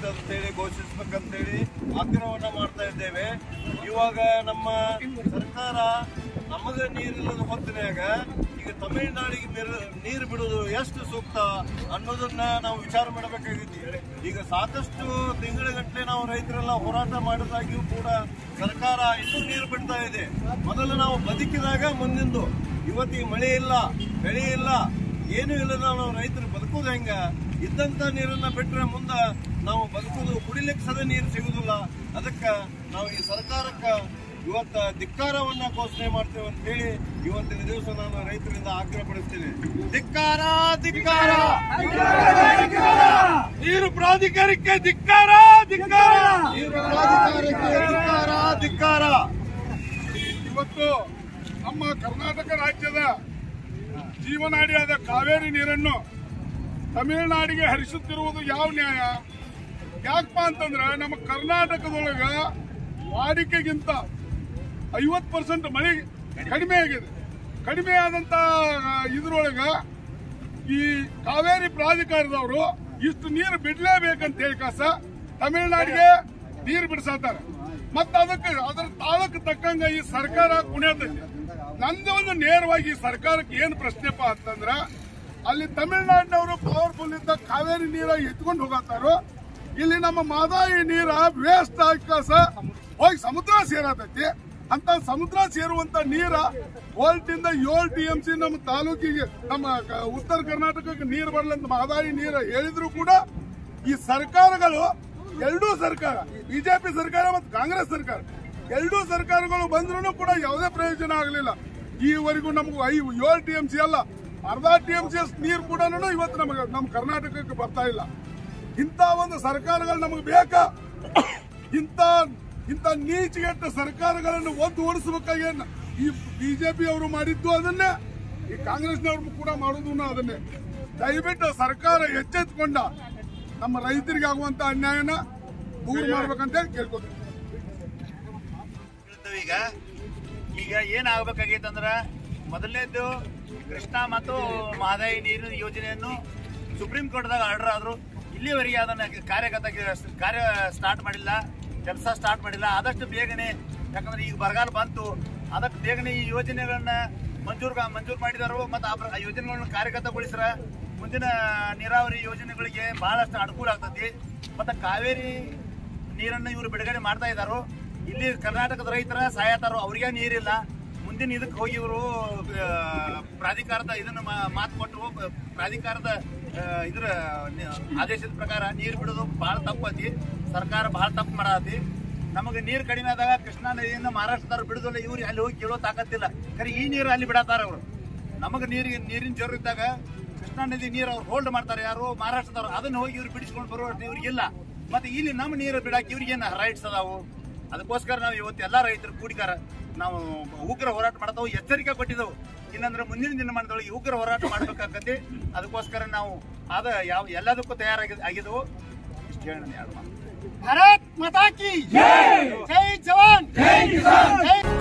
ಅಂತೇಳಿ ಘೋಷಿಸ್ಬೇಕಂತೇಳಿ ಆಗ್ರಹವನ್ನ ಮಾಡ್ತಾ ಇದ್ದೇವೆ ಇವಾಗ ನಮ್ಮ ಸರ್ಕಾರ ನಮಗೆ ನೀರಿಲ್ಲದ ಹೊತ್ತಿನಾಗ ಈಗ ತಮಿಳುನಾಡಿಗೆ ನೀರು- ನೀರು ಬಿಡುವುದು ಎಷ್ಟು ಸೂಕ್ತ ಅನ್ನೋದನ್ನ ನಾವು ವಿಚಾರ ಮಾಡಬೇಕಾಗಿತ್ತು ಈಗ ಸಾಕಷ್ಟು ತಿಂಗಳಗಟ್ಟಲೆ ನಾವು ರೈತರೆಲ್ಲ ಹೋರಾಟ ಮಾಡಿದಾಗ್ಯೂ ಕೂಡ ಸರ್ಕಾರ ಇನ್ನೂ ನೀರು ಬಿಡ್ತಾ ಇದೆ ಮೊದಲು ನಾವು ಬದುಕಿದಾಗ ಮುಂದಿಂದು ಇವತ್ತಿಗೆ ಮಳೆ ಇಲ್ಲ ಬೆಳೆ ಇಲ್ಲ ಏನು ಇಲ್ಲದ ನಾವು ರೈತರು ಬದುಕೋದು ಹೆಂಗ ಇದ್ದಂತ ನೀರನ್ನ ಬಿಟ್ರೆ ಮುಂದ ನಾವು ಬದುಕೋದು ಕುಡಿಲಿಕ್ಕೆ ಸದ ನೀರು ಸಿಗುದಿಲ್ಲ ಅದಕ್ಕ ನಾವು ಈ ಸರ್ಕಾರಕ್ಕ ಇವತ್ತ ಧಿಕ್ಕಾರವನ್ನ ಘೋಷಣೆ ಮಾಡ್ತೇವೆ ಅಂತ ಹೇಳಿ ಇವತ್ತಿನ ದಿವಸ ನಾನು ರೈತರಿಂದ ಆಗ್ರಹ ಪಡಿಸ್ತೇನೆ ಧಿಕ್ಕಾರ ಧಿಕ್ಕಾರ ನೀರು ಪ್ರಾಧಿಕಾರಕ್ಕೆ ಧಿಕ್ಕಾರ ಧಿಕ್ಕಾರ ನೀರು ಪ್ರಾಧಿಕಾರಕ್ಕೆ ಧಿಕ್ಕಾರ ಧಿಕ್ಕಾರ ಇವತ್ತು ನಮ್ಮ ಕರ್ನಾಟಕ ರಾಜ್ಯದ ಜೀವನಾಡಿಯಾದ ಕಾವೇರಿ ನೀರನ್ನು ತಮಿಳುನಾಡಿಗೆ ಹರಿಸುತ್ತಿರುವುದು ಯಾವ ನ್ಯಾಯ ಯಾಕಪ್ಪ ಅಂತಂದ್ರೆ ನಮ್ಮ ಕರ್ನಾಟಕದೊಳಗ ವಾಡಿಕೆಗಿಂತ ಐವತ್ತು ಪರ್ಸೆಂಟ್ ಮಳೆ ಕಡಿಮೆ ಆಗಿದೆ ಕಡಿಮೆ ಆದಂತ ಇದ್ರೊಳಗ ಈ ಕಾವೇರಿ ಪ್ರಾಧಿಕಾರದವರು ಇಷ್ಟು ನೀರು ಬಿಡ್ಲೇಬೇಕಂತ ಹೇಳಿ ಕಾಸ ತಮಿಳುನಾಡಿಗೆ ನೀರು ಬಿಡಿಸತ್ತಾರೆ ಮತ್ತ ಅದಕ್ಕೆ ಅದರ ತಾಳಕ್ಕೆ ತಕ್ಕಂಗ ಈ ಸರ್ಕಾರ ಕುಣಿಯತೈತಿ ನಂದು ಒಂದು ನೇರವಾಗಿ ಈ ಸರ್ಕಾರಕ್ಕೆ ಏನ್ ಪ್ರಶ್ನೆಪ್ಪ ಅಂತಂದ್ರ ಅಲ್ಲಿ ತಮಿಳುನಾಡಿನವರು ಪವರ್ಫುಲ್ ಇದ್ದ ಕಾವೇರಿ ನೀರ ಎತ್ಕೊಂಡು ಹೋಗತ್ತಾರೋ ಇಲ್ಲಿ ನಮ್ಮ ಮಾದಾಯಿ ನೀರ ವೇಸ್ಟ್ ಆಗಿ ಕಾಸ ಹೋಗಿ ಸಮುದ್ರ ಸೇರತೈತಿ ಅಂತ ಸಮುದ್ರ ಸೇರುವಂತ ನೀರ ಇಂದ ಏಳು ಟಿ ಎಂ ಸಿ ನಮ್ಮ ತಾಲೂಕಿಗೆ ನಮ್ಮ ಕ- ಉತ್ತರ ಕರ್ನಾಟಕಕ್ಕೆ ನೀರು ಬರಲಂತ ಮಹದಾಯಿ ನೀರು ಹೇಳಿದ್ರು ಕೂಡ ಈ ಸರ್ಕಾರಗಳು ಎರಡೂ ಸರ್ಕಾರ ಬಿಜೆಪಿ ಸರ್ಕಾರ ಮತ್ತು ಕಾಂಗ್ರೆಸ್ ಸರ್ಕಾರ ಎರಡೂ ಸರ್ಕಾರಗಳು ಬಂದ್ರೂ ಕೂಡ ಯಾವುದೇ ಪ್ರಯೋಜನ ಆಗಲಿಲ್ಲ ಈವರೆಗೂ ನಮಗೂ ಐ ಏಳು ಟಿ ಎಂ ಸಿ ಅಲ್ಲ ಅರ್ಧ ಟಿ ಎಂ ಸಿ ಅಷ್ಟು ನೀರು ಕೂಡ ಇವತ್ತು ನಮಗೆ ನಮ್ಮ ಕರ್ನಾಟಕಕ್ಕೆ ಬರ್ತಾ ಇಲ್ಲ ಇಂಥ ಒಂದು ಸರ್ಕಾರಗಳು ನಮಗೆ ಬೇಕಾ ಇಂಥ ಇಂಥ ನೀಚಗೆಟ್ಟ ಸರ್ಕಾರಗಳನ್ನು ಒದ್ದು ಓಡಿಸಬೇಕಾಗಿ ಈ ಬಿಜೆಪಿ ಅವರು ಮಾಡಿದ್ದು ಅದನ್ನೇ ಈ ಕಾಂಗ್ರೆಸ್ನವರು ಕೂಡ ಮಾಡೋದು ಅದನ್ನೇ ದಯವಿಟ್ಟು ಸರ್ಕಾರ ಎಚ್ಚೆತ್ತುಕೊಂಡ ನಮ್ಮ ರೈತರಿಗೆ ಆಗುವಂತ ಅನ್ಯಾಯನ ದೂರ ಮಾಡ್ಬೇಕಂತ ಹೇಳಿ ಕೇಳ್ಕೊತೀನಿ ಹೇಳ್ತೇವೆ ಈಗ ಈಗ ಏನ್ ಆಗ್ಬೇಕಾಗೈತೆ ಅಂದ್ರ ಮೊದಲನೇದ್ದು ಕೃಷ್ಣ ಮತ್ತು ಮಹದಾಯಿ ನೀರಿನ ಯೋಜನೆಯನ್ನು ಸುಪ್ರೀಂ ಕೋರ್ಟ್ದಾಗ ಆರ್ಡರ್ ಆದ್ರು ಇಲ್ಲಿವರೆಗೆ ಅದನ್ನ ಕಾರ್ಯಗತ ಕಾರ್ಯ ಸ್ಟಾರ್ಟ್ ಮಾಡಿಲ್ಲ ಕೆಲಸ ಸ್ಟಾರ್ಟ್ ಮಾಡಿಲ್ಲ ಆದಷ್ಟು ಬೇಗನೆ ಯಾಕಂದ್ರೆ ಈಗ ಬರಗಾಲ ಬಂತು ಆದಷ್ಟು ಬೇಗನೆ ಈ ಯೋಜನೆಗಳನ್ನ ಮಂಜೂರ್ ಮಂಜೂರು ಮಾಡಿದಾರು ಮತ್ತು ಆ ಪ್ರ- ಆ ಯೋಜನೆಗಳನ್ನ ಕಾರ್ಯಗತಗೊಳಿಸ್ರ ಮುಂದಿನ ನೀರಾವರಿ ಯೋಜನೆಗಳಿಗೆ ಬಹಳಷ್ಟು ಅನುಕೂಲ ಆಗ್ತತಿ ಮತ್ತು ಕಾವೇರಿ ನೀರನ್ನ ಇವರು ಬಿಡುಗಡೆ ಮಾಡ್ತಾ ಇದ್ದಾರೋ ಇಲ್ಲಿ ಕರ್ನಾಟಕದ ರೈತರ ಸಾಯತಾರೋ ಅವ್ರಿಗೆ ನೀರಿಲ್ಲ ಮುಂದಿನ ಇದಕ್ಕೆ ಹೋಗಿ ಇವರು ಪ್ರಾಧಿಕಾರದ ಇದನ್ನ ಮಾ- ಮಾತು ಕೊಟ್ಟು ಬ- ಪ್ರಾಧಿಕಾರದ ಆ, ಇದ್ರ ನಿ- ಆದೇಶದ ಪ್ರಕಾರ ನೀರು ಬಿಡೋದು ಬಹಳ ತಪ್ಪತಿ ಸರ್ಕಾರ ಬಹಳ ತಪ್ಪು ಮಾಡತಿ ನಮಗೆ ನೀರು ಕಡಿಮೆ ಆದಾಗ ಕೃಷ್ಣಾ ನದಿಯಿಂದ ಮಹಾರಾಷ್ಟ್ರದವ್ರು ಬಿಡುದಿಲ್ಲ ಇವ್ರು ಅಲ್ಲಿ ಹೋಗಿ ಕೇಳೋ ತಾಕತ್ತಿಲ್ಲ ಖರೆ ಈ ನೀರು ಅಲ್ಲಿ ಬಿಡತಾರ ಅವರು ನಮಗೆ ನೀರಿಗೆ ನೀರಿನ ಜೋರು ಇದ್ದಾಗ ಕೃಷ್ಣಾ ನದಿ ನೀರು ಅವ್ರು ಹೋಲ್ಡ್ ಮಾಡ್ತಾರೆ ಯಾರು ಮಹಾರಾಷ್ಟ್ರದವ್ರು ಅದನ್ನ ಹೋಗಿ ಇವ್ರು ಬಿಡಿಸ್ಕೊಂಡು ಬರುವಷ್ಟು ಇವ್ರಿಗಿಲ್ಲ ಮತ್ತೆ ಇಲ್ಲಿ ನಮ್ಮ ನೀರು ಬಿಡಕ್ಕೆ ಇವ್ರಿಗೇನು ರೈಟ್ಸ್ ಅದಾವು ಅದಕ್ಕೋಸ್ಕರ ನಾವು ಇವತ್ತು ಎಲ್ಲಾ ರೈತರು ಕೂಡಿಕಾರ ನಾವು ಉಗ್ರ ಹೋರಾಟ ಮಾಡ್ತಾವು ಎಚ್ಚರಿಕೆ ಕೊಟ್ಟಿದ್ದೆವು ಇನ್ನಂದ್ರೆ ಮುಂದಿನ ದಿನಮಾನದೊಳಗೆ ಉಗ್ರ ಹೋರಾಟ ಮಾಡ್ಬೇಕಾಗತ್ತೆ ಅದಕ್ಕೋಸ್ಕರ ನಾವು ಆದ ಯಾವ ಎಲ್ಲದಕ್ಕೂ ತಯಾರಾಗಿ ಆಗಿದ್ದವು ಇಷ್ಟು ಹೇಳಿ ನಾನು ಎರಡು ಮಾತು भारत माता की जय जय जवान जय किसान जय